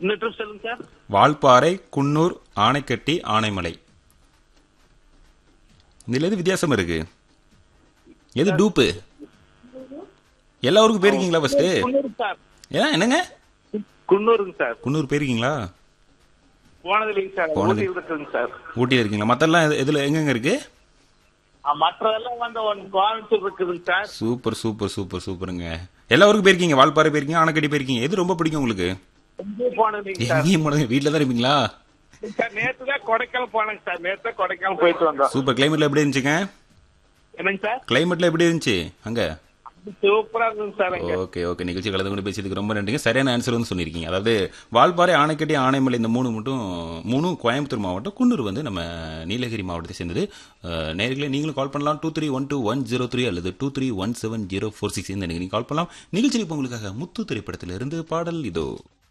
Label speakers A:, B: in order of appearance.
A: இன்னொரு trip சொல்லுங்க sir
B: Valparai Coonoor Anaikatti Anaimalai இதுல எது வித்தியாசம் இருக்கு எது டூப்பு எல்லா ஊருக்கும் போயிருக்கீங்களா ஃபர்ஸ்ட்
A: குன்னூர் சார்
B: ஏன் என்னங்க
A: குன்னூருங்க சார்
B: குன்னூர் போயிருக்கீங்களா
A: போனது இல்லைங்க சார்
B: போனது-
A: ஊட்டியில் இருக்குங்க சார்
B: ஊட்டியில் இருக்கீங்களா மத்தெல்லாம் எது- எதுல எங்கெங்க இருக்கு
A: ஆ, மற்றதெல்லாம் வந்து ஒன் கோயம்புத்தூர் இருக்குதுங்க சார்
B: சூப்பர் சூப்பர் சூப்பர் சூப்பருங்க எல்லா ஊருக்கும் போயிருக்கீங்க வால்பாறை போயிருக்கீங்க ஆனைக்கட்டி போயிருக்கீங்க எது ரொம்ப பிடிக்கும் உங்களுக்கு
A: எங்கேயும் போனது இல்லைங்க சார்
B: எங்கேயும் போனது வீட்டில் தான் இருப்பீங்களா
A: சார் நேத்து தான் கொடைக்கானல் போனேங்க சார் நேத்து தான் கொடைக்கானல் போயிட்டு வந்தோம்
B: சூப்பர் கிளைமேட்ல எப்படி இருந்துச்சுங்க
A: என்னங்க சார்
B: கிளைமேட்ல எப்படி இருந்துச்சு அங்க
A: சூப்பரா இருந்துங்க சார் அங்க
B: ஓகே ஓகே நிகழ்ச்சி கலந்து கொண்டு பேசியதுக்கு ரொம்ப நன்றிங்க சரியான ஆன்சர் வந்து சொல்லியிருக்கீங்க அதாவது வால்பாறை ஆனைக்கட்டி ஆனைமலை இந்த மூணு மட்டும் மூணும் கோயம்புத்தூர் மாவட்டம் குன்னூர் வந்து நம்ம நீலகிரி மாவட்டத்தை சேர்ந்தது அஹ், நேயர்களே நீங்களும் கால் பண்ணலாம் two three one two one zero three அல்லது two three one seven zero four six இந்த நீங்கள் கால் பண்ணலாம் நிகழ்ச்சி இப்போ உங்களுக்காக முத்து திரைப்படத்திலிருந்து பாடல் இதோ